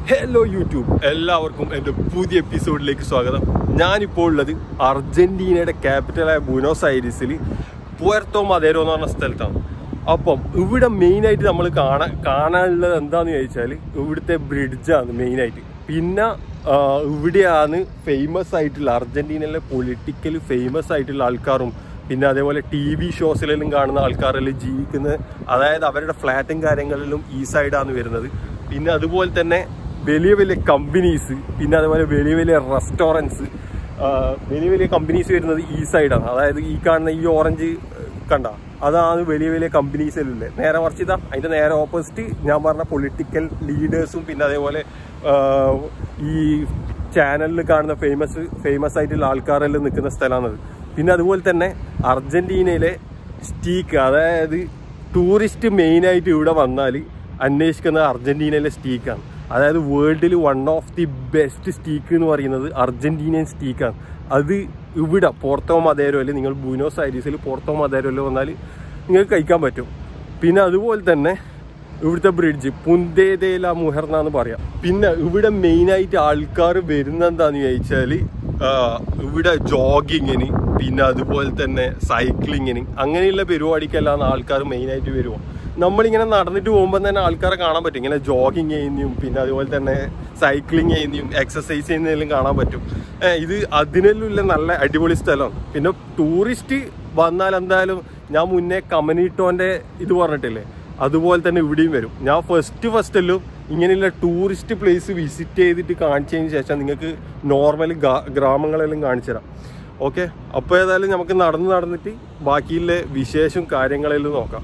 Hello YouTube എല്ലാവർക്കും എൻ്റെ പുതിയ എപ്പിസോഡിലേക്ക് സ്വാഗതം ഞാനിപ്പോൾ ഉള്ളത് അർജന്റീനയുടെ ക്യാപിറ്റലായ ബുനോസ് ഐരിസിൽ പുയർത്തോ മദേരോ എന്ന് പറഞ്ഞ സ്ഥലത്താണ് അപ്പം ഇവിടെ മെയിനായിട്ട് നമ്മൾ കാണാൻ കാണാനുള്ളത് എന്താണെന്ന് ചോദിച്ചാൽ ഇവിടുത്തെ ബ്രിഡ്ജാണ് മെയിനായിട്ട് പിന്നെ ആ, ഇവിടെയാണ് ഫേമസ് ആയിട്ടുള്ള അർജന്റീനയിലെ പൊളിറ്റിക്കൽ ഫേമസ് ആയിട്ടുള്ള ആൾക്കാരും പിന്നെ അതേപോലെ ടി വി ഷോസിലെല്ലാം കാണുന്ന ആൾക്കാരെല്ലാം ജീവിക്കുന്നത് അതായത് അവരുടെ ഫ്ലാറ്റും കാര്യങ്ങളിലും ഈ സൈഡാണ് വരുന്നത് പിന്നെ അതുപോലെ തന്നെ വലിയ വലിയ കമ്പനീസ് പിന്നെ അതുപോലെ വലിയ വലിയ റെസ്റ്റോറൻറ്റ്സ് വലിയ വലിയ കമ്പനീസ് വരുന്നത് ഈ സൈഡാണ് അതായത് ഈ കാണുന്ന ഈ ഓറഞ്ച് കണ്ട അതാണ് വലിയ വലിയ കമ്പനീസ് എല്ലാം ഉള്ളത് നേരെ മറിച്ച് ഇതാ അതിന്റെ നേരെ ഓപ്പോസിറ്റ് ഞാൻ പറഞ്ഞ പൊളിറ്റിക്കൽ ലീഡേഴ്സും പിന്നെ അതേപോലെ ആ, ഈ ചാനലിൽ കാണുന്ന ഫേമസ് ഫേമസ് ആയിട്ടുള്ള ആൾക്കാരെല്ലാം നിൽക്കുന്ന സ്ഥലമാണത് പിന്നെ അതുപോലെ തന്നെ അർജന്റീനയിലെ സ്റ്റീക്ക് അതായത് ടൂറിസ്റ്റ് മെയിനായിട്ട് ഇവിടെ വന്നാൽ അന്വേഷിക്കുന്നത് അർജന്റീനയിലെ സ്റ്റീക്കാണ് അതായത് വേൾഡിൽ one of the best steak എന്ന് പറയുന്നത് അർജന്റീനിയൻ സ്റ്റീക്കാണ് അത് ഇവിടെ പോർട്ടോ മദേരോയിൽ നിങ്ങൾ ബൂനോസ് ഐരീസിൽ പോർട്ടോ മദേരോയിൽ വന്നാൽ നിങ്ങൾക്ക് കഴിക്കാൻ പറ്റും പിന്നെ അതുപോലെ തന്നെ ഇവിടുത്തെ ബ്രിഡ്ജ് പുന്തേതേല മുഹർ എന്നാണ് പറയാം പിന്നെ ഇവിടെ മെയിനായിട്ട് ആൾക്കാർ വരുന്ന എന്താന്ന് ചോദിച്ചാൽ ഇവിടെ ജോഗിങ്ങിന് പിന്നെ അതുപോലെ തന്നെ സൈക്ലിങ്ങിന് അങ്ങനെയുള്ള പരിപാടിക്കെല്ലാം ആൾക്കാർ മെയിനായിട്ട് വരുമോ നമ്മളിങ്ങനെ നടന്നിട്ട് പോകുമ്പോൾ തന്നെ ആൾക്കാരെ കാണാൻ പറ്റും ഇങ്ങനെ ജോഗിങ് ചെയ്യുന്നതും പിന്നെ അതുപോലെ തന്നെ സൈക്ലിങ് ചെയ്യുന്നതും എക്സസൈസ് ചെയ്യുന്നതെല്ലാം കാണാൻ പറ്റും ഏ, ഇത് അതിനെല്ലാം നല്ല അടിപൊളി സ്ഥലമാണ് പിന്നെ ടൂറിസ്റ്റ് വന്നാൽ എന്തായാലും ഞാൻ മുന്നേ കമനീട്ടോന്റെ ഇത് പറഞ്ഞിട്ടില്ലേ അതുപോലെ തന്നെ ഇവിടെയും വരും ഞാൻ ഫസ്റ്റ് ഫസ്റ്റെല്ലാം ഇങ്ങനെയുള്ള ടൂറിസ്റ്റ് പ്ലേസ് വിസിറ്റ് ചെയ്തിട്ട് കാണിച്ചതിന് ശേഷം നിങ്ങൾക്ക് നോർമൽ ഗ്രാമങ്ങളെല്ലാം കാണിച്ചു തരാം ഓക്കെ അപ്പോൾ ഏതായാലും നമുക്ക് നടന്ന് നടന്നിട്ട് ബാക്കിയുള്ള വിശേഷം കാര്യങ്ങളെല്ലാം നോക്കാം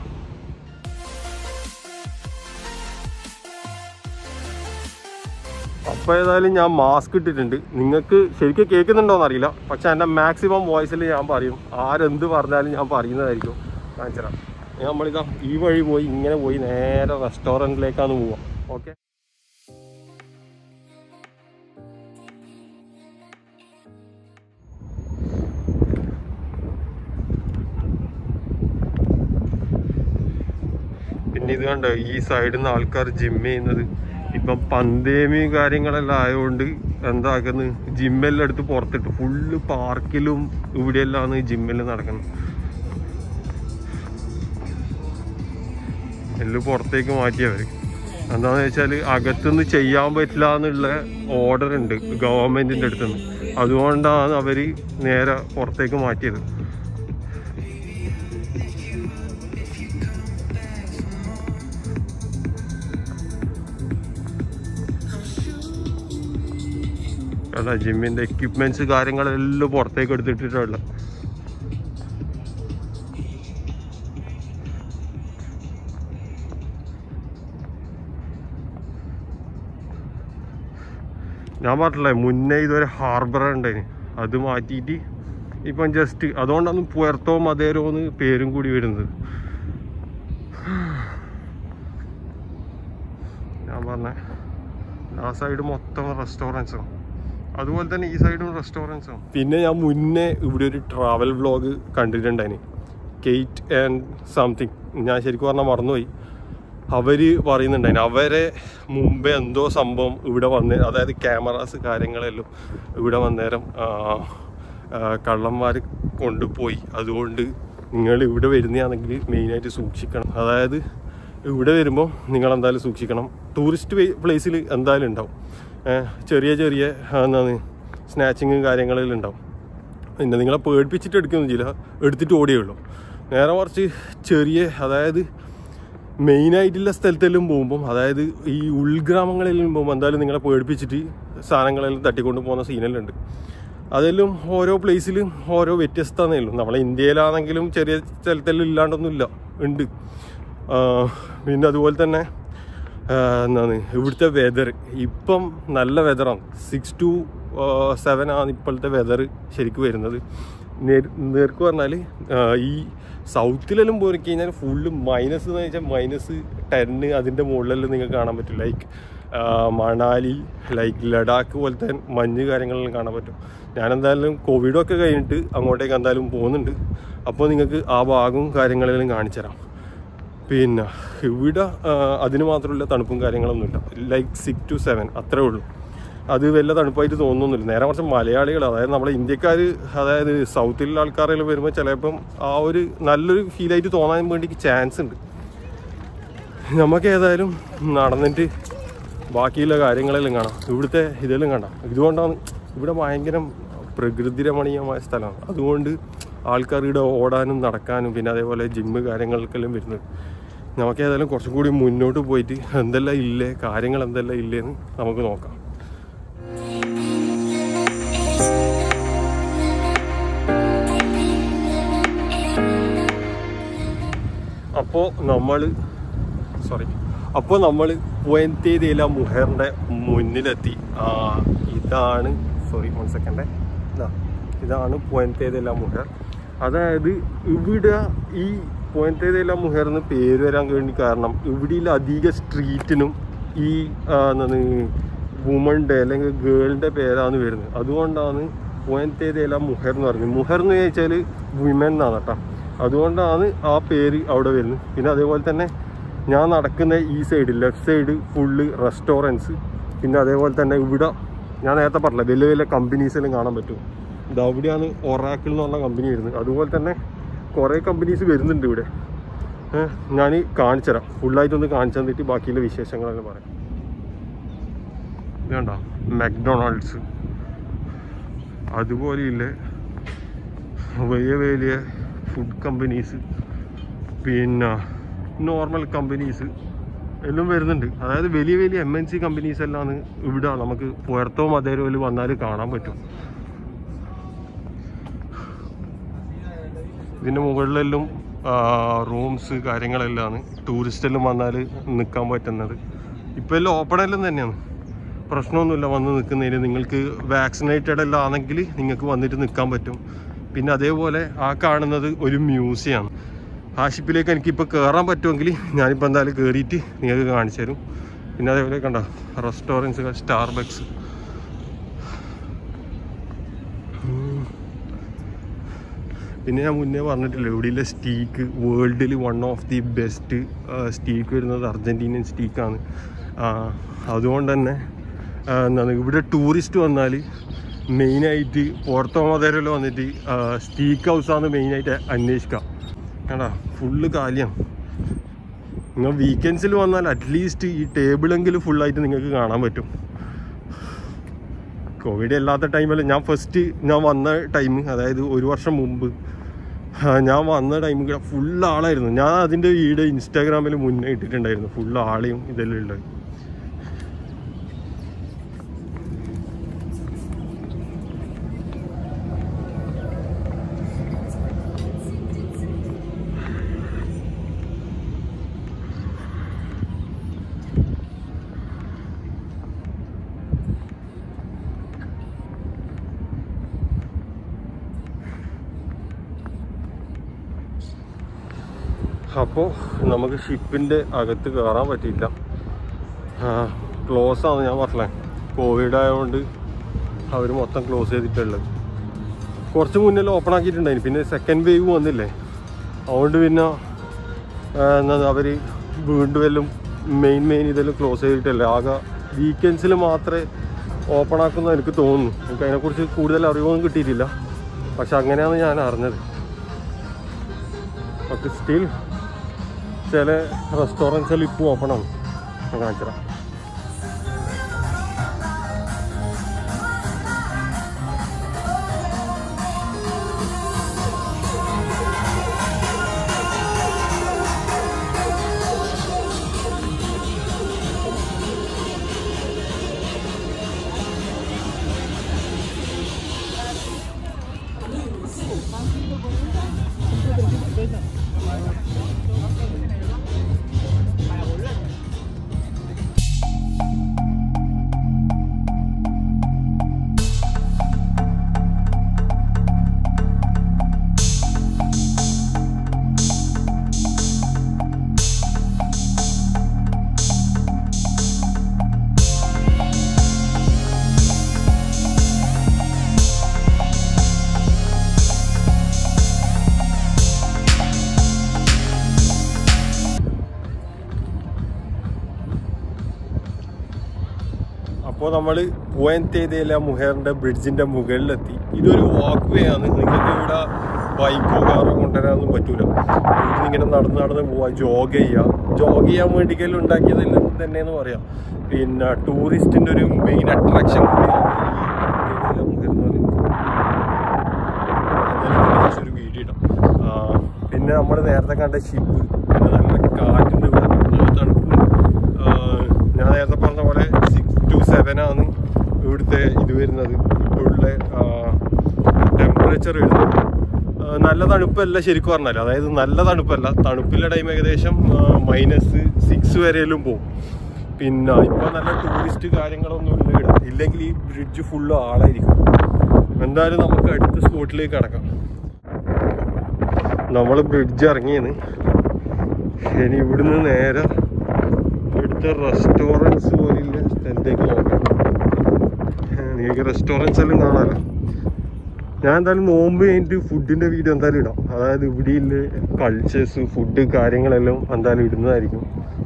അപ്പോൾ ഏതായാലും ഞാൻ മാസ്ക് ഇട്ടിട്ടുണ്ട് നിങ്ങൾക്ക് ശരിക്കും കേൾക്കുന്നുണ്ടോന്ന് അറിയില്ല പക്ഷെ എൻ്റെ മാക്സിമം വോയിസിൽ ഞാൻ പറയും ആരെന്ത് പറഞ്ഞാലും ഞാൻ പറയുന്നതായിരിക്കും കാണിച്ചുതരാം നമ്മളിതാ ഈ വഴി പോയി ഇങ്ങനെ പോയി നേരെ റെസ്റ്റോറൻറ്റിലേക്കാണ് പോവാം ഓക്കെ പിന്നെ ഇത് കണ്ടോ ഈ സൈഡിൽ നിന്ന് ആൾക്കാർ ജിം ചെയ്യുന്നത് ഇപ്പം പന്തേമി കാര്യങ്ങളെല്ലാം ആയതുകൊണ്ട് എന്താക്കുന്നത് ജിമ്മെല്ലാം എടുത്ത് പുറത്തിട്ട് ഫുള്ള് പാർക്കിലും ഇവിടെയെല്ലാം ജിമ്മെല്ലാം നടക്കുന്നത് എല്ലാം പുറത്തേക്ക് മാറ്റിയവർ എന്താണെന്ന് വെച്ചാൽ അകത്തുനിന്ന് ചെയ്യാൻ പറ്റില്ല എന്നുള്ള ഓർഡർ ഉണ്ട് ഗവൺമെന്റിന്റെ അടുത്തുനിന്ന് അതുകൊണ്ടാണ് അവർ നേരെ പുറത്തേക്ക് മാറ്റിയത് അല്ല ജിമ്മിന്റെ എക്യുപ്മെന്റ്സ് കാര്യങ്ങളെല്ലാം പുറത്തേക്ക് എടുത്തിട്ടിട്ടുള്ള ഞാൻ പറഞ്ഞില്ലേ മുന്നേ ഇതൊരു ഹാർബർ ഉണ്ടായിന് അത് മാറ്റിയിട്ട് ഇപ്പം ജസ്റ്റ് അതുകൊണ്ടാണ് പുയർത്തോ മതേരോ എന്ന് പേരും കൂടി വരുന്നത് ഞാൻ പറഞ്ഞ ആ സൈഡ് മൊത്തം റെസ്റ്റോറൻറ്റ്സാണ് അതുപോലെ തന്നെ ഈ സൈഡും റെസ്റ്റോറൻറ്റ്സാണ് പിന്നെ ഞാൻ മുന്നേ ഇവിടെ ഒരു ട്രാവൽ വ്ളോഗ് കണ്ടിട്ടുണ്ടായിന് കെയ്റ്റ് ആൻഡ് സംതിങ് ഞാൻ ശരിക്കും പറഞ്ഞാൽ മറന്നുപോയി അവര് പറയുന്നുണ്ടായിന് അവരെ മുമ്പേ എന്തോ സംഭവം ഇവിടെ വന്ന് അതായത് ക്യാമറാസ് കാര്യങ്ങളെല്ലാം ഇവിടെ വന്നേരം കള്ളന്മാർ കൊണ്ടുപോയി അതുകൊണ്ട് നിങ്ങൾ ഇവിടെ വരുന്നതാണെങ്കിൽ മെയിനായിട്ട് സൂക്ഷിക്കണം അതായത് ഇവിടെ വരുമ്പോൾ നിങ്ങൾ എന്തായാലും സൂക്ഷിക്കണം ടൂറിസ്റ്റ് പ്ലേസിൽ എന്തായാലും ഉണ്ടാവും ഏഹ് ചെറിയ ചെറിയ ആ, എന്താണ് സ്നാച്ചിങ്ങും കാര്യങ്ങളെല്ലാം ഉണ്ടാവും പിന്നെ നിങ്ങളെ പേടിപ്പിച്ചിട്ട് എടുക്കുകയൊന്നും ചെയ്യില്ല എടുത്തിട്ട് ഓടിയുള്ളൂ നേരെ മറിച്ച് ചെറിയ അതായത് മെയിനായിട്ടുള്ള സ്ഥലത്തെല്ലാം പോകുമ്പം അതായത് ഈ ഉൾഗ്രാമങ്ങളിലെല്ലാം പോകുമ്പോൾ എന്തായാലും നിങ്ങളെ പേടിപ്പിച്ചിട്ട് സാധനങ്ങളെല്ലാം തട്ടിക്കൊണ്ട് പോകുന്ന സീനെല്ലാം ഉണ്ട് അതെല്ലാം ഓരോ പ്ലേസിലും ഓരോ വ്യത്യസ്തതന്നേ ഉള്ളൂ നമ്മളെ ഇന്ത്യയിലാണെങ്കിലും ചെറിയ സ്ഥലത്തെല്ലാം ഇല്ലാണ്ടൊന്നുമില്ല ഉണ്ട് ആ, പിന്നെ അതുപോലെ തന്നെ ആ, എന്താണ് ഇവിടുത്തെ വെതർ ഇപ്പം നല്ല വെതറാണ് സിക്സ് ടു സെവൻ ആണ് ഇപ്പോഴത്തെ വെതർ ശരിക്കും വരുന്നത് നേർ- നേർക്ക് പറഞ്ഞാൽ ഈ സൗത്തിലെല്ലാം പോയി കഴിഞ്ഞാൽ ഫുള്ള് മൈനസ് എന്ന് വെച്ചാൽ മൈനസ് ടെന്ന് അതിൻ്റെ മുകളിലെല്ലാം നിങ്ങൾക്ക് കാണാൻ പറ്റും ലൈക്ക് മണാലി ലൈക്ക് ലഡാക്ക് പോലത്തെ മഞ്ഞ് കാര്യങ്ങളെല്ലാം കാണാൻ പറ്റും ഞാൻ എന്തായാലും കോവിഡൊക്കെ കഴിഞ്ഞിട്ട് അങ്ങോട്ടേക്ക് എന്തായാലും പോകുന്നുണ്ട് അപ്പോൾ നിങ്ങൾക്ക് ആ ഭാഗവും കാര്യങ്ങളെല്ലാം കാണിച്ചു തരാം പിന്നെ ഇവിടെ ആ, അതിന് മാത്രമല്ല തണുപ്പും കാര്യങ്ങളൊന്നുമില്ല ലൈക്ക് സിക്സ് ടു സെവൻ അത്രേ ഉള്ളൂ അത് വല്ല തണുപ്പായിട്ട് തോന്നുന്നില്ല നേരെ കുറച്ച് മലയാളികൾ അതായത് നമ്മളെ ഇന്ത്യക്കാർ അതായത് സൗത്തിലുള്ള ആൾക്കാരെല്ലാം വരുമ്പോൾ ചിലപ്പം ആ ഒരു നല്ലൊരു ഫീലായിട്ട് തോന്നാൻ വേണ്ടി ചാൻസ് ഉണ്ട് നമുക്ക് ഏതായാലും നടന്നിട്ട് ബാക്കിയുള്ള കാര്യങ്ങളെല്ലാം കാണാം ഇവിടുത്തെ ഇതെല്ലാം കാണാം ഇതുകൊണ്ടാണ് ഇവിടെ ഭയങ്കര പ്രകൃതി രമണീയമായ സ്ഥലമാണ് അതുകൊണ്ട് ആൾക്കാർ ഇവിടെ ഓടാനും നടക്കാനും പിന്നെ അതേപോലെ ജിമ്മ് കാര്യങ്ങൾക്കെല്ലാം വരുന്നത് നമുക്ക് ഏതായാലും കുറച്ചും കൂടി മുന്നോട്ട് പോയിട്ട് എന്തെല്ലാം ഇല്ലേ കാര്യങ്ങൾ എന്തെല്ലാം ഇല്ലേന്ന് നമുക്ക് നോക്കാം അപ്പോൾ നമ്മൾ സോറി അപ്പോൾ നമ്മൾ പുയന്തേതിയില മുഹറിൻ്റെ മുന്നിലെത്തി ആ, ഇതാണ് സോറി വൺ സെക്കൻഡ് ഇതാ ഇതാണ് പുയന്തേതിയില മുഹർ അതായത് ഇവിടെ ഈ പുയന്തേതിയില മുഹർ എന്ന് പേര് വരാൻ വേണ്ടി കാരണം ഇവിടെയുള്ള അധിക സ്ട്രീറ്റിനും ഈ ആ, എന്താണ് വുമണിൻ്റെ അല്ലെങ്കിൽ ഗേളിൻ്റെ പേരാണ് വരുന്നത് അതുകൊണ്ടാണ് പുയന്തേതിയില മുഹർ എന്ന് പറയുന്നത് മുഹർ എന്ന് ചോദിച്ചാൽ വിമൻ എന്നാണ് കേട്ടോ അതുകൊണ്ടാണ് ആ പേര് അവിടെ വരുന്നത് പിന്നെ അതേപോലെ തന്നെ ഞാൻ നടക്കുന്ന ഈ side left side full restaurants പിന്നെ അതേപോലെ തന്നെ ഇവിടെ ഞാൻ നേരത്തെ പറഞ്ഞില്ല വലിയ വലിയ കമ്പനീസെല്ലാം കാണാൻ പറ്റും ഇത് അവിടെയാണ് ഒറാക്കിൾ എന്ന് പറഞ്ഞ കമ്പനി വരുന്നത് അതുപോലെ തന്നെ കുറേ കമ്പനീസ് വരുന്നുണ്ട് ഇവിടെ ഏഹ് ഞാൻ കാണിച്ചു തരാം ഫുള്ളായിട്ടൊന്ന് കാണിച്ചു തന്നിട്ട് ബാക്കിയുള്ള വിശേഷങ്ങളെല്ലാം പറയാം ഇത് കണ്ടോ മക്ഡൊണാൾഡ്സ് അതുപോലെയില്ല വലിയ വലിയ ഫുഡ് കമ്പനീസ് പിന്നെ നോർമൽ കമ്പനീസ് എല്ലാം വരുന്നുണ്ട് അതായത് വലിയ വലിയ എം എൻ സി കമ്പനീസ് എല്ലാം ഇവിടെ നമുക്ക് പുറത്തോ മതേരോയിൽ വന്നാൽ കാണാൻ പറ്റും ഇതിൻ്റെ മുകളിലെല്ലാം റൂംസ് കാര്യങ്ങളെല്ലാം ടൂറിസ്റ്റെല്ലാം വന്നാൽ നിൽക്കാൻ പറ്റുന്നത് ഇപ്പോൾ എല്ലാം ഓപ്പൺ എല്ലാം തന്നെയാണ് പ്രശ്നമൊന്നുമില്ല വന്ന് നിൽക്കുന്നതിന് നിങ്ങൾക്ക് വാക്സിനേറ്റഡ് എല്ലാം ആണെങ്കിൽ നിങ്ങൾക്ക് വന്നിട്ട് നിൽക്കാൻ പറ്റും പിന്നെ അതേപോലെ ആ കാണുന്നത് ഒരു മ്യൂസിയമാണ് ആ ഷിപ്പിലേക്ക് എനിക്കിപ്പോൾ കയറാൻ പറ്റുമെങ്കിൽ ഞാനിപ്പോൾ എന്തായാലും കയറിയിട്ട് നിങ്ങൾക്ക് കാണിച്ചു തരും പിന്നെ അതേപോലെ കണ്ടോ റെസ്റ്റോറൻറ്റ്സുകൾ സ്റ്റാർബക്സ് പിന്നെ ഞാൻ മുന്നേ പറഞ്ഞിട്ടില്ല ഇവിടെയുള്ള സ്റ്റീക്ക് വേൾഡിൽ one of the best steak വരുന്നത് അർജൻറ്റീനിയൻ സ്റ്റീക്കാണ് അതുകൊണ്ട് തന്നെ ആ, എന്താണ് ഇവിടെ ടൂറിസ്റ്റ് വന്നാൽ മെയിനായിട്ട് പുറത്തോ മതേരല്ലോ വന്നിട്ട് സ്റ്റീക്ക് ഹൗസാണ് മെയിനായിട്ട് അന്വേഷിക്കുക കണ്ടാ ഫുള്ള് കാലിയാണ് നിങ്ങൾ വീക്കെൻഡ്സിൽ വന്നാൽ അറ്റ്ലീസ്റ്റ് ഈ ടേബിളെങ്കിലും ഫുള്ളായിട്ട് നിങ്ങൾക്ക് കാണാൻ പറ്റും കോവിഡ് അല്ലാത്ത ടൈമിൽ ഞാൻ ഫസ്റ്റ് ഞാൻ വന്ന ടൈം അതായത് ഒരു വർഷം മുമ്പ് ആ, ഞാൻ വന്ന ടൈമിൽ ഫുൾ ആളായിരുന്നു ഞാൻ അതിൻ്റെ വീഡിയോ ഇൻസ്റ്റാഗ്രാമിൽ മുന്നേ ഇട്ടിട്ടുണ്ടായിരുന്നു ഫുൾ ആളെയും ഇതെല്ലാം ഉള്ളത് അപ്പോൾ നമുക്ക് ഷിപ്പിൻ്റെ അകത്ത് കയറാൻ പറ്റിയില്ല ക്ലോസ് ആണ് ഞാൻ പറഞ്ഞേ കോവിഡ് ആയതുകൊണ്ട് അവർ മൊത്തം ക്ലോസ് ചെയ്തിട്ടുള്ളത് കുറച്ച് മുന്നേ ഓപ്പൺ ആക്കിയിട്ടുണ്ടായിരുന്നു പിന്നെ സെക്കൻഡ് വേവ് വന്നില്ലേ അതുകൊണ്ട് പിന്നെ എന്താ അവർ വീണ്ടും എല്ലാം മെയിൻ മെയിൻ ഇതെല്ലാം ക്ലോസ് ചെയ്തിട്ടല്ലേ ആകെ വീക്കെൻഡ്സിൽ മാത്രമേ ഓപ്പൺ ആക്കുന്ന എനിക്ക് തോന്നുന്നു എനിക്ക് അതിനെക്കുറിച്ച് കൂടുതൽ അറിവൊന്നും കിട്ടിയിട്ടില്ല പക്ഷെ അങ്ങനെയാണ് ഞാൻ അറിഞ്ഞത് പക്ഷെ സ്റ്റിൽ ചില റെസ്റ്റോറൻറ്റ്സിൽ ഇപ്പോൾ ഓപ്പൺ ആണ് ഞാൻ കാണിച്ചുതരാം അപ്പോൾ നമ്മൾ പൂവൻതേതയിലെ മുഹേറിന്റെ ബ്രിഡ്ജിന്റെ മുകളിലെത്തി ഇതൊരു വാക്ക് വേ ആണ് നിങ്ങൾക്ക് ഇവിടെ ബൈക്കോ കാറോ കൊണ്ടുവരാനൊന്നും പറ്റൂല ഇവിടുന്ന് ഇങ്ങനെ നടന്ന് നടന്ന് പോവാ ജോഗ് ചെയ്യാം ജോഗ് ചെയ്യാൻ വേണ്ടിക്കെല്ലാം ഉണ്ടാക്കിയതിൽ തന്നെയെന്ന് പറയാം പിന്നെ ടൂറിസ്റ്റിന്റെ ഒരു മെയിൻ അട്രാക്ഷൻ കൂടിയാണ് ഈ പൂവൻതേതയിലെ മുഹേർ എന്ന് പറയുന്നത് എന്തായാലും ഒരു വീഡിയോ ഇടാം ആ, പിന്നെ നമ്മൾ നേരത്തെ കണ്ട ഷിപ്പ് പിന്നെ നല്ല കാറ്റുണ്ട് ഇവിടെ നല്ല തണുപ്പുണ്ട് ആ, ഞാൻ നേരത്തെ പറഞ്ഞ പോലെ സിക്സ് ടു സെവൻ ആണ് ഇവിടുത്തെ ഇത് വരുന്നത് ഇപ്പോഴുള്ള ടെമ്പറേച്ചർ വരുന്നത് ആ, നല്ല തണുപ്പല്ല ശരിക്കും പറഞ്ഞാൽ അതായത് നല്ല തണുപ്പല്ല തണുപ്പിലെ ടൈം ഏകദേശം മൈനസ് സിക്സ് വരെയെല്ലാം പോകും പിന്നെ ഇപ്പൊ നല്ല ടൂറിസ്റ്റ് കാര്യങ്ങളൊന്നും ഇല്ല ഇവിടെ ഇല്ലെങ്കിൽ ഈ ബ്രിഡ്ജ് ഫുള്ള് ആളായിരിക്കും എന്തായാലും നമുക്ക് അടുത്ത സ്പോട്ടിലേക്ക് കടക്കാം നമ്മൾ ബ്രിഡ്ജ് ഇറങ്ങിയെന്ന് ഇനി ഇവിടുന്ന് നേരെ ഇവിടുത്തെ റെസ്റ്റോറൻറ്റ്സ് പോലുള്ള സ്ഥലത്തേക്ക് നോക്കാം നിങ്ങൾക്ക് റെസ്റ്റോറൻറ്റ്സ് എല്ലാം കാണാമല്ലോ ഞാൻ എന്തായാലും നോമ്പ് കഴിഞ്ഞിട്ട് ഫുഡിന്റെ വീഡിയോ എന്തായാലും ഇടാം അതായത് ഇവിടെയുള്ള കൾച്ചേഴ്സ് ഫുഡ് കാര്യങ്ങളെല്ലാം എന്തായാലും ഇടുന്നതായിരിക്കും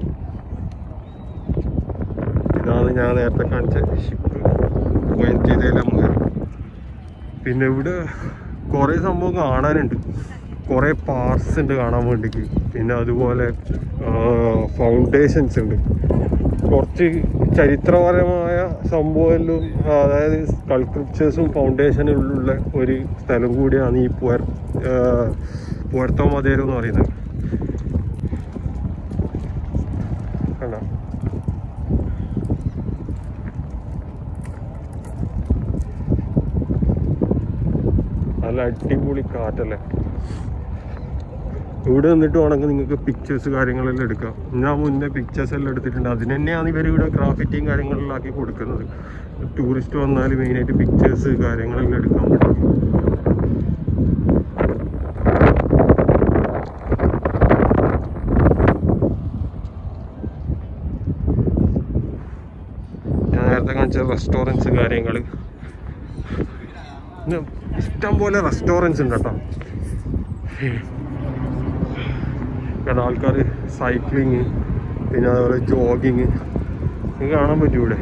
ഇതാണ് ഞാൻ നേരത്തെ കാണിച്ച ഷിപ്പ് പോയിന്റിയിലെ മുഖം പിന്നെ ഇവിടെ കുറേ സംഭവം കാണാനുണ്ട് കുറേ പാർട്സ് ഉണ്ട് കാണാൻ വേണ്ടിക്ക് പിന്നെ അതുപോലെ ഫൗണ്ടേഷൻസ് ഉണ്ട് കുറച്ച് ചരിത്രപരമായ സംഭവമെല്ലാം അതായത് സ്കൾപ്ചേഴ്സും ഫൗണ്ടേഷനിലുള്ള ഒരു സ്ഥലം കൂടിയാണ് ഈ പുയർ പുയർത്തോ മതേരോ എന്ന് പറയുന്നത് കണ്ടോ നല്ല അടിപൊളി കാറ്റല്ലേ ഇവിടെ നിന്നിട്ട് വേണമെങ്കിൽ നിങ്ങൾക്ക് പിക്ചേഴ്സ് കാര്യങ്ങളെല്ലാം എടുക്കാം ഞാൻ മുന്നേ പിക്ചേഴ്സ് എല്ലാം എടുത്തിട്ടുണ്ട് അതിന് തന്നെയാണ് ഇവർ ഇവിടെ ഗ്രാഫിറ്റിയും കാര്യങ്ങളെല്ലാം ആക്കി കൊടുക്കുന്നത് ടൂറിസ്റ്റ് വന്നാൽ മെയിനായിട്ട് പിക്ചേഴ്സ് കാര്യങ്ങളെല്ലാം എടുക്കാൻ പറ്റും ഞാൻ നേരത്തെ കാണിച്ച റെസ്റ്റോറൻറ്റ്സ് കാര്യങ്ങൾ പിന്നെ ഇഷ്ടം പോലെ റെസ്റ്റോറൻറ്റ്സ് ഉണ്ട് കേട്ടോ കാരണം ആൾക്കാർ സൈക്ലിങ് പിന്നെ അതുപോലെ ജോഗിങ് ഇത് കാണാൻ പറ്റും ഇവിടെ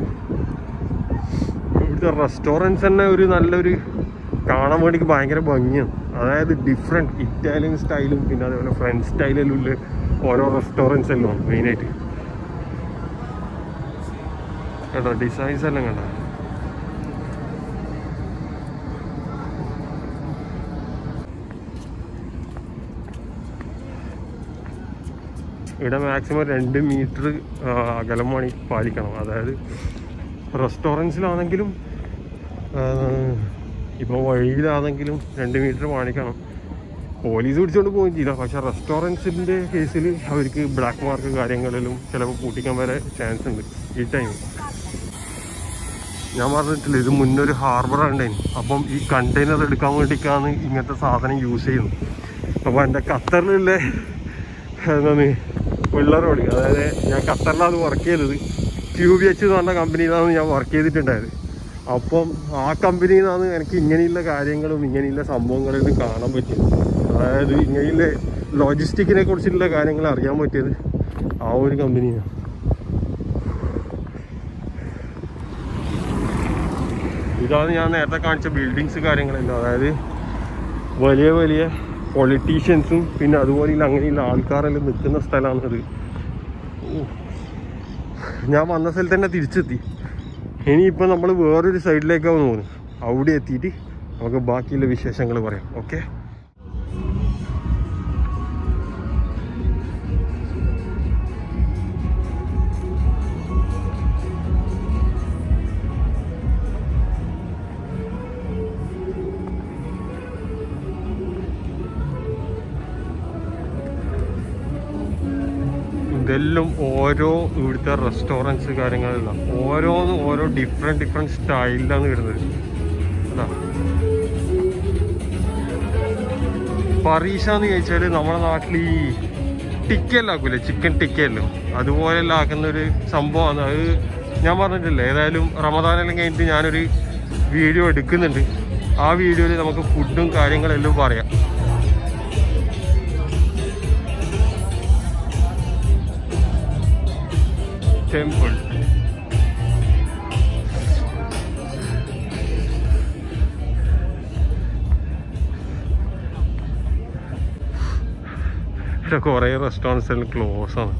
ഇവിടുത്തെ റെസ്റ്റോറൻറ്റ്സ് തന്നെ ഒരു നല്ലൊരു കാണാൻ വേണ്ടിക്ക് ഭയങ്കര ഭംഗിയാണ് അതായത് ഡിഫറെൻറ്റ് ഇറ്റാലിയൻ സ്റ്റൈലും പിന്നെ അതേപോലെ ഫ്രഞ്ച് സ്റ്റൈലിലും ഉള്ള ഓരോ റെസ്റ്റോറൻറ്റ്സ് എല്ലാം ഉണ്ട് മെയിനായിട്ട് കേട്ടോ ഡിസൈൻസ് എല്ലാം കണ്ടോ ഇവിടെ മാക്സിമം രണ്ട് മീറ്റർ അകലം വേണി പാലിക്കണം അതായത് റെസ്റ്റോറൻറ്റ്സിലാണെങ്കിലും ഇപ്പോൾ വഴിയിലാണെങ്കിലും രണ്ട് മീറ്റർ പാലിക്കണം പോലീസ് പിടിച്ചുകൊണ്ട് പോവുകയും ചെയ്യില്ല പക്ഷെ റെസ്റ്റോറൻറ്റ്സിൻ്റെ കേസിൽ അവർക്ക് ബ്ലാക്ക് മാർക്ക് കാര്യങ്ങളിലും ചിലപ്പോൾ പൂട്ടിക്കാൻ വരെ ചാൻസ് ഉണ്ട് ഈ ടൈം ഞാൻ പറഞ്ഞിട്ടില്ല ഇത് മുന്നൊരു ഹാർബർ ഉണ്ടായിരുന്നു അപ്പം ഈ കണ്ടെയ്നർ എടുക്കാൻ വേണ്ടിയിട്ടാണ് ഇങ്ങനത്തെ സാധനം യൂസ് ചെയ്യുന്നത് അപ്പോൾ എൻ്റെ ഖത്തറിലുള്ള എന്താണ് പിള്ളേരോട് അതായത് ഞാൻ ഖത്തറിലാണ് വർക്ക് ചെയ്തത് ക്യൂ ബി എച്ച് എന്ന് പറഞ്ഞ കമ്പനിയിലാണ് ഞാൻ വർക്ക് ചെയ്തിട്ടുണ്ടായത് അപ്പം ആ കമ്പനിയിൽ നിന്നാണ് എനിക്ക് ഇങ്ങനെയുള്ള കാര്യങ്ങളും ഇങ്ങനെയുള്ള സംഭവങ്ങളും കാണാൻ പറ്റിയത് അതായത് ഇങ്ങനെയുള്ള ലോജിസ്റ്റിക്കിനെ കുറിച്ചുള്ള കാര്യങ്ങൾ അറിയാൻ പറ്റിയത് ആ ഒരു കമ്പനിയാണ് ഇതാണ് ഞാൻ നേരത്തെ കാണിച്ച ബിൽഡിങ്സ് കാര്യങ്ങളെല്ലാം അതായത് വലിയ വലിയ പൊളിറ്റീഷ്യൻസും പിന്നെ അതുപോലെയുള്ള അങ്ങനെയുള്ള ആൾക്കാരെല്ലാം നിൽക്കുന്ന സ്ഥലമാണത് ഞാൻ വന്ന സ്ഥലത്ത് തന്നെ തിരിച്ചെത്തി ഇനിയിപ്പോൾ നമ്മൾ വേറൊരു സൈഡിലേക്കാണ് പോകുന്നത് അവിടെ എത്തിയിട്ട് നമുക്ക് ബാക്കിയുള്ള വിശേഷങ്ങൾ പറയാം ഓക്കെ ഇതെല്ലാം ഓരോ ഇവിടുത്തെ റെസ്റ്റോറൻറ്റ്സ് കാര്യങ്ങളെല്ലാം ഓരോന്നും ഓരോ ഡിഫറെൻറ്റ് ഡിഫറെൻറ്റ് സ്റ്റൈലിലാണ് വരുന്നത് അതാ പറീഷ എന്ന് ചോദിച്ചാൽ നമ്മുടെ നാട്ടിൽ ഈ ടിക്കയെല്ലാം ആക്കൂലേ ചിക്കൻ ടിക്കയല്ലോ അതുപോലെല്ലാം ആക്കുന്ന ഒരു സംഭവമാണ് അത് ഞാൻ പറഞ്ഞിട്ടില്ലേ ഏതായാലും റമദാനെല്ലാം കഴിഞ്ഞിട്ട് ഞാനൊരു വീഡിയോ എടുക്കുന്നുണ്ട് ആ വീഡിയോയിൽ നമുക്ക് ഫുഡും കാര്യങ്ങളെല്ലാം പറയാം ടെമ്പിൾ ഇവിടെ കുറേ റെസ്റ്റോറൻറ്റ്സ് എല്ലാം ക്ലോസ് ആണ്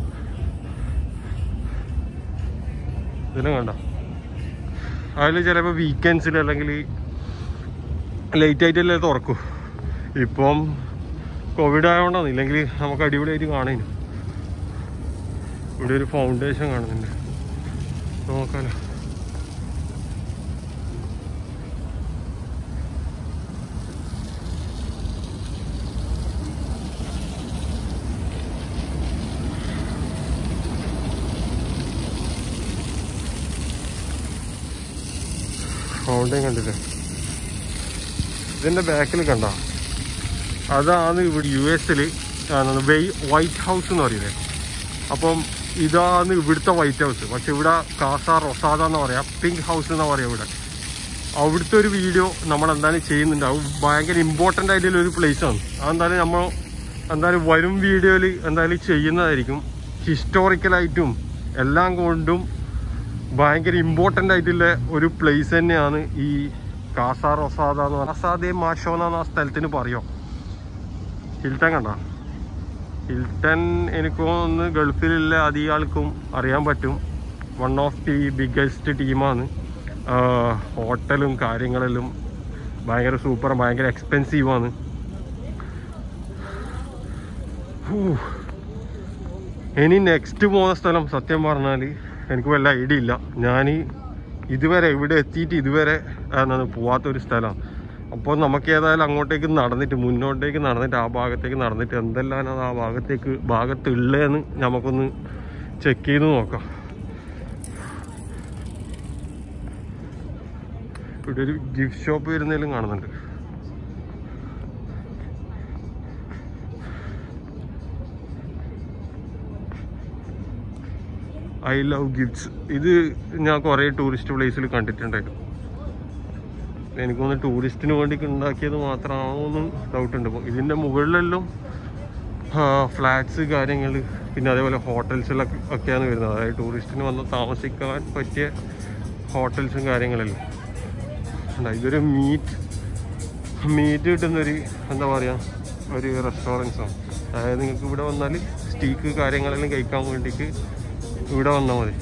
ഇതിലും കണ്ട അതിൽ ചിലപ്പോൾ വീക്കെൻഡ്സിൽ അല്ലെങ്കിൽ ലേറ്റ് ആയിട്ടല്ലേ തുറക്കൂ ഇപ്പം കോവിഡ് ആയതുകൊണ്ടാണ് ഇല്ലെങ്കിൽ നമുക്ക് അടിപൊളിയായിട്ട് കാണേനു ഇവിടെ ഒരു ഫൗണ്ടേഷൻ കാണുന്നുണ്ട് നോക്കാലോ ഫൗണ്ടൈൻ കണ്ടില്ലേ ഇതിന്റെ ബാക്കിൽ കണ്ട അതാണ് ഇവിടെ യു എസിൽ വൈറ്റ് ഹൗസ് എന്ന് പറയുന്നത് അപ്പം ഇതാണ് ഇവിടുത്തെ വൈറ്റ് ഹൗസ് പക്ഷെ ഇവിടെ കാസ റൊസാദ എന്ന് പറയാം പിങ്ക് ഹൗസ് എന്ന് പറയാം ഇവിടെ അവിടുത്തെ ഒരു വീഡിയോ നമ്മൾ എന്തായാലും ചെയ്യുന്നുണ്ട് അത് ഭയങ്കര ഇമ്പോർട്ടൻ്റ് ആയിട്ടുള്ള ഒരു പ്ലേസ് ആണ് അതെന്തായാലും നമ്മൾ എന്തായാലും വരും വീഡിയോയിൽ എന്തായാലും ചെയ്യുന്നതായിരിക്കും ഹിസ്റ്റോറിക്കലായിട്ടും എല്ലാം കൊണ്ടും ഭയങ്കര ഇമ്പോർട്ടൻ്റ് ആയിട്ടുള്ള ഒരു പ്ലേസ് തന്നെയാണ് ഈ കാസ റൊസാദ എന്ന് പറഞ്ഞാൽ റൊസാദെ മാഷോന എന്ന സ്ഥലത്തിന് പറയോ ഹിൽട്ടൺ കണ്ട ഹിൽട്ടൺ എനിക്ക് തോന്നുന്നു ഗൾഫിലുള്ള അധികം ആൾക്കും അറിയാൻ പറ്റും വൺ ഓഫ് ദി ബിഗ്ഗസ്റ്റ് ടീമാണ് ഹോട്ടലും കാര്യങ്ങളെല്ലാം ഭയങ്കര സൂപ്പർ ഭയങ്കര എക്സ്പെൻസീവാണ് ഇനി നെക്സ്റ്റ് പോകുന്ന സ്ഥലം സത്യം പറഞ്ഞാൽ എനിക്ക് വല്ല ഐഡിയ ഇല്ല ഞാൻ ഇതുവരെ ഇവിടെ എത്തിയിട്ട് ഇതുവരെ എന്താണ് പോവാത്തൊരു സ്ഥലമാണ് അപ്പോൾ നമുക്ക് ഏതായാലും അങ്ങോട്ടേക്ക് നടന്നിട്ട് മുന്നോട്ടേക്ക് നടന്നിട്ട് ആ ഭാഗത്തേക്ക് നടന്നിട്ട് എന്തെല്ലാം ആ ഭാഗത്തേക്ക് ഭാഗത്തുള്ളതെന്ന് നമുക്കൊന്ന് ചെക്ക് ചെയ്ത് നോക്കാം ഇവിടെ ഒരു ഗിഫ്റ്റ് ഷോപ്പ് വരുന്നതിലും കാണുന്നുണ്ട് ഐ ലവ് ഗിഫ്റ്റ്സ് ഇത് ഞാൻ കുറേ ടൂറിസ്റ്റ് പ്ലേസിൽ കണ്ടിട്ടുണ്ടായിരുന്നു എനിക്കൊന്ന് ടൂറിസ്റ്റിന് വേണ്ടി ഉണ്ടാക്കിയത് മാത്രമാണോന്നും ഡൗട്ട് ഉണ്ട് ഇപ്പോൾ ഇതിൻ്റെ മുകളിലെല്ലാം ഫ്ലാറ്റ്സ് കാര്യങ്ങൾ പിന്നെ അതേപോലെ ഹോട്ടൽസിലൊക്കെ ഒക്കെയാണ് വരുന്നത് അതായത് ടൂറിസ്റ്റിന് വന്ന് താമസിക്കാൻ പറ്റിയ ഹോട്ടൽസും കാര്യങ്ങളെല്ലാം ഉണ്ട്. ഇതൊരു മീറ്റ് മീറ്റ് കിട്ടുന്നൊരു എന്താ പറയുക ഒരു റെസ്റ്റോറൻറ്റ്സാണ് അതായത് നിങ്ങൾക്ക് ഇവിടെ വന്നാൽ സ്റ്റീക്ക് കാര്യങ്ങളെല്ലാം കഴിക്കാൻ വേണ്ടിയിട്ട് ഇവിടെ വന്നാൽ മതി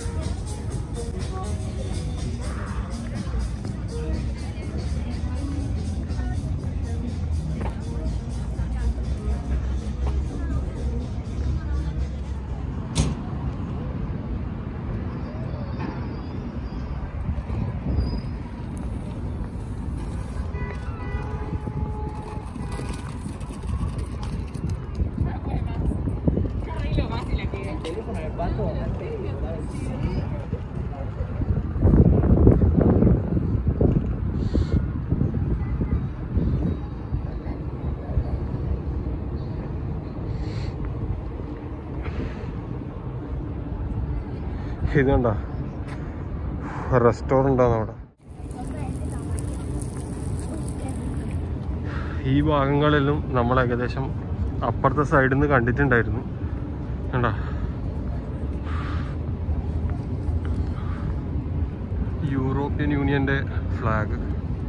ഇത് കണ്ട റെസ്റ്റോറൻ്റ് ആണ് അവിടെ ഈ ഭാഗങ്ങളിലും നമ്മൾ ഏകദേശം അപ്പുറത്തെ സൈഡിൽ നിന്ന് കണ്ടിട്ടുണ്ടായിരുന്നു കണ്ട യൂറോപ്യൻ യൂണിയന്റെ ഫ്ലാഗ്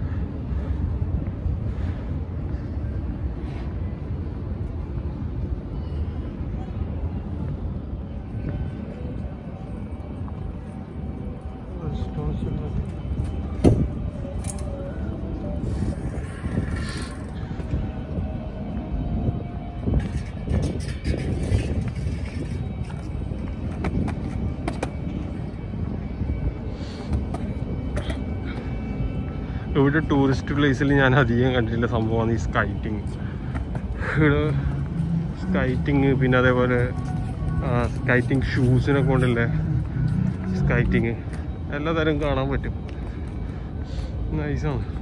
ഇവിടെ ടൂറിസ്റ്റ് പ്ലേസിൽ ഞാൻ അധികം കണ്ടിട്ടുള്ള സംഭവമാണ് ഈ സ്കൈറ്റിങ് ഇവിടെ സ്കൈറ്റിങ് പിന്നെ അതേപോലെ സ്കൈറ്റിങ് ഷൂസിനെ കൊണ്ടുള്ള സ്കൈറ്റിങ് എല്ലാ തരം കാണാൻ പറ്റും നൈസാണ്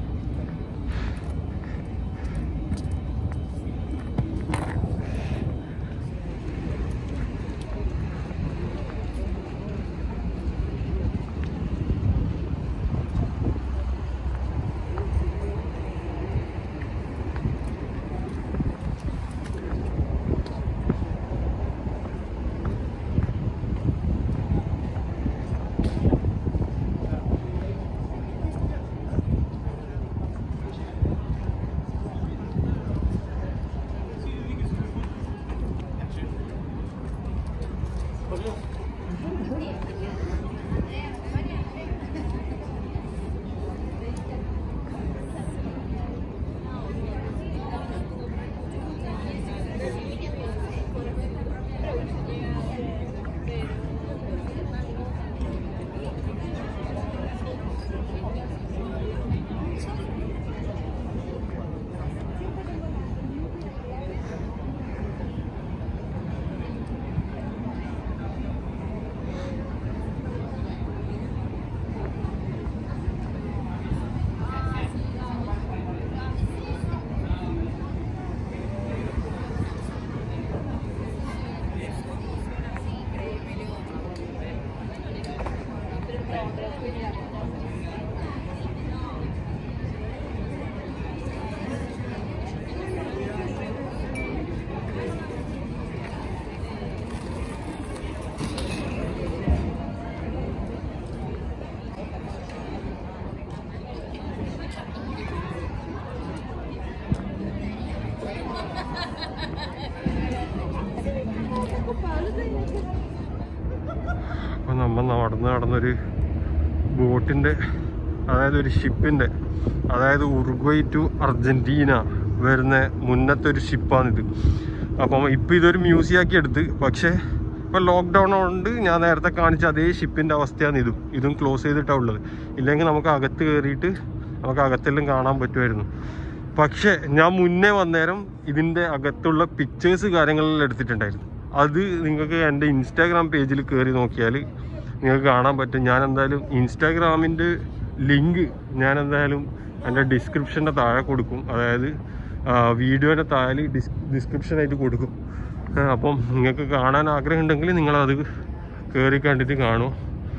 അപ്പോൾ നമ്മൾ നടന്ന് നടന്നൊരു ബോട്ടിൻ്റെ അതായത് ഒരു ഷിപ്പിൻ്റെ അതായത് ഉറുഗ്വൈ ടു അർജൻറ്റീന വരുന്ന മുന്നത്തെ ഒരു ഷിപ്പാണിത് അപ്പം ഇപ്പം ഇതൊരു മ്യൂസിയം ആക്കി എടുത്ത് പക്ഷേ ഇപ്പം ലോക്ക്ഡൗൺ കൊണ്ട് ഞാൻ നേരത്തെ കാണിച്ച അതേ ഷിപ്പിൻ്റെ അവസ്ഥയാണ് ഇതും ഇതും ക്ലോസ് ചെയ്തിട്ടാണ് ഉള്ളത് ഇല്ലെങ്കിൽ നമുക്ക് അകത്ത് കയറിയിട്ട് നമുക്ക് അകത്തെല്ലാം കാണാൻ പറ്റുമായിരുന്നു പക്ഷേ ഞാൻ മുന്നേ വന്നേരം ഇതിൻ്റെ അകത്തുള്ള പിക്ചേഴ്സ് കാര്യങ്ങളെല്ലാം എടുത്തിട്ടുണ്ടായിരുന്നു അത് നിങ്ങൾക്ക് എൻ്റെ ഇൻസ്റ്റാഗ്രാം പേജിൽ കയറി നോക്കിയാൽ നിങ്ങൾക്ക് കാണാൻ പറ്റും ഞാൻ എന്തായാലും ഇൻസ്റ്റാഗ്രാമിൻ്റെ ലിങ്ക് ഞാൻ എന്തായാലും എൻ്റെ ഡിസ്ക്രിപ്ഷൻ്റെ താഴെ കൊടുക്കും അതായത് വീഡിയോൻ്റെ താഴെ ഡിസ് ഡിസ്ക്രിപ്ഷനായിട്ട് കൊടുക്കും ആ, അപ്പം നിങ്ങൾക്ക് കാണാൻ ആഗ്രഹം ഉണ്ടെങ്കിൽ നിങ്ങളത് കയറി കണ്ടിട്ട് കാണും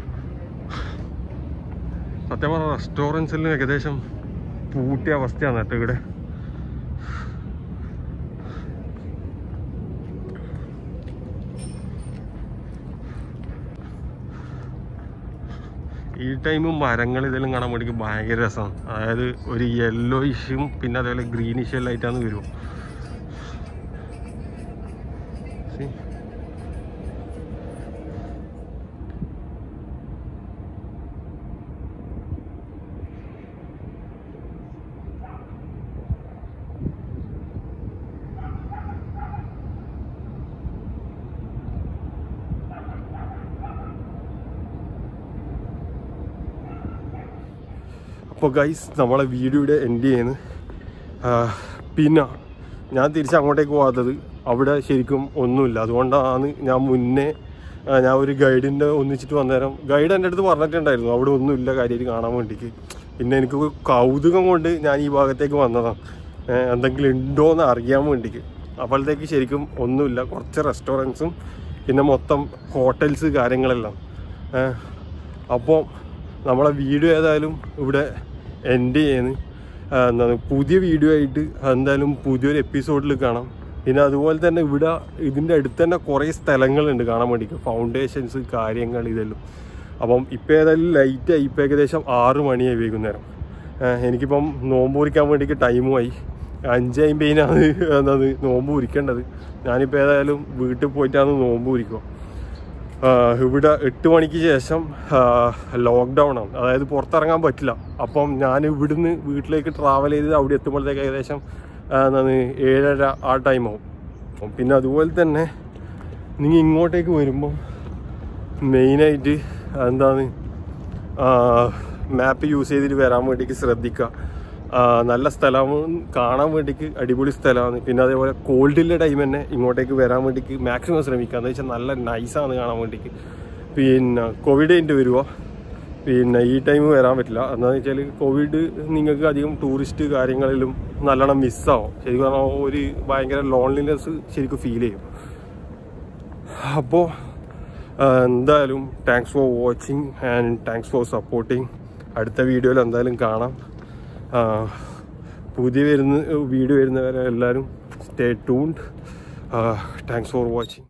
സത്യം പറഞ്ഞാൽ റെസ്റ്റോറൻറ്റ്സിലും ഏകദേശം പൂട്ടിയ അവസ്ഥയാണ് കേട്ടോ ഇവിടെ ഈ ടൈം മരങ്ങൾ ഇതെല്ലാം കാണാൻ വേണ്ടി ഭയങ്കര രസമാണ് അതായത് ഒരു യെല്ലോ ഇഷ്യും പിന്നെ അതേപോലെ ഗ്രീനിഷ് എല്ലാം ആയിട്ടാണ് വരും See? അപ്പോൾ ഗൈസ് നമ്മളെ വീഡിയോയുടെ എൻഡ് ചെയ്യുന്നു ആ, പിന്നെ ഞാൻ തിരിച്ച് അങ്ങോട്ടേക്ക് പോകാത്തത് അവിടെ ശരിക്കും ഒന്നുമില്ല അതുകൊണ്ടാണ് ഞാൻ മുന്നേ ആ, ഞാൻ ഒരു ഗൈഡിൻ്റെ ഒന്നിച്ചിട്ട് വന്നേരം ഗൈഡ് എൻ്റെ അടുത്ത് പറഞ്ഞിട്ടുണ്ടായിരുന്നു അവിടെ ഒന്നുമില്ല കാര്യമായിട്ട് കാണാൻ വേണ്ടിക്ക് പിന്നെ എനിക്ക് ഒരു കൗതുകം കൊണ്ട് ഞാൻ ഈ ഭാഗത്തേക്ക് വന്നതാണ് ഏ, എന്തെങ്കിലും ഉണ്ടോ എന്ന് അറിയാൻ വേണ്ടിക്ക് അപ്പോഴത്തേക്ക് ശരിക്കും ഒന്നുമില്ല കുറച്ച് റെസ്റ്റോറൻറ്റ്സും പിന്നെ മൊത്തം ഹോട്ടൽസ് കാര്യങ്ങളെല്ലാം ഏ, അപ്പോൾ നമ്മളെ വീഡിയോ ഏതായാലും ഇവിടെ എൻഡ് ചെയ്യുന്നു ആ, എന്താണ് പുതിയ വീഡിയോ ആയിട്ട് എന്തായാലും പുതിയൊരു എപ്പിസോഡിൽ കാണാം പിന്നെ അതുപോലെ തന്നെ ഇവിടെ ഇതിൻ്റെ അടുത്ത് തന്നെ കുറേ സ്ഥലങ്ങളുണ്ട് കാണാൻ വേണ്ടിയിട്ട് ഫൗണ്ടേഷൻസ് കാര്യങ്ങൾ ഇതെല്ലാം അപ്പം ഇപ്പം ഏതായാലും ലൈറ്റായി ഇപ്പം ഏകദേശം ആറ് മണിയായി വൈകുന്നേരം ആ, എനിക്കിപ്പം നോമ്പ് കുറിക്കാൻ വേണ്ടിയിട്ട് ടൈമുമായി അഞ്ച് അമ്പതിനാണ് എന്നത് നോമ്പ് കുരിക്കേണ്ടത് ഞാനിപ്പോൾ ഏതായാലും വീട്ടിൽ പോയിട്ടാണ് നോമ്പ് കുരിക്കുക ആഹ് ഇവിടെ എട്ട് മണിക്ക് ശേഷം ലോക്ക്ഡൗൺ ആണ് അതായത് പുറത്തിറങ്ങാൻ പറ്റില്ല അപ്പം ഞാൻ ഇവിടുന്ന് വീട്ടിലേക്ക് ട്രാവൽ ചെയ്ത് അവിടെ എത്തുമ്പോഴത്തേക്ക് ഏകദേശം ആഹ് എന്താണ് ഏഴര ആ ടൈം ആവും അപ്പം പിന്നെ അതുപോലെ തന്നെ നിങ്ങൾ ഇങ്ങോട്ടേക്ക് വരുമ്പോൾ മെയിനായിട്ട് എന്താണ് മാപ്പ് യൂസ് ചെയ്തിട്ട് വരാൻ വേണ്ടിക്ക് ശ്രദ്ധിക്കുക ആ, നല്ല സ്ഥലമാണ് കാണാൻ വേണ്ടിക്ക് അടിപൊളി സ്ഥലമാണ് പിന്നെ അതേപോലെ കോൾഡിലെ ടൈം തന്നെ ഇങ്ങോട്ടേക്ക് വരാൻ വേണ്ടിക്ക് മാക്സിമം ശ്രമിക്കുക എന്ന് വെച്ചാൽ നല്ല നൈസാണ് കാണാൻ വേണ്ടിക്ക് പിന്നെ കോവിഡ് കഴിഞ്ഞിട്ട് വരുമോ പിന്നെ ഈ ടൈം വരാൻ പറ്റില്ല എന്താണെന്ന് വെച്ചാൽ കോവിഡ് നിങ്ങൾക്ക് അധികം ടൂറിസ്റ്റ് കാര്യങ്ങളിലും നല്ലോണം മിസ്സാവും ശരിക്കും പറഞ്ഞാൽ ഒരു ഭയങ്കര ലോൺലിനെസ് ശരിക്കും ഫീൽ ചെയ്യും അപ്പോൾ എന്തായാലും thanks for watching and thanks for supporting അടുത്ത വീഡിയോയിൽ എന്തായാലും കാണാം ആ, പുതിയ വരുന്ന വീഡിയോ വരുന്നവരെ എല്ലാവരും stay tuned thanks for watching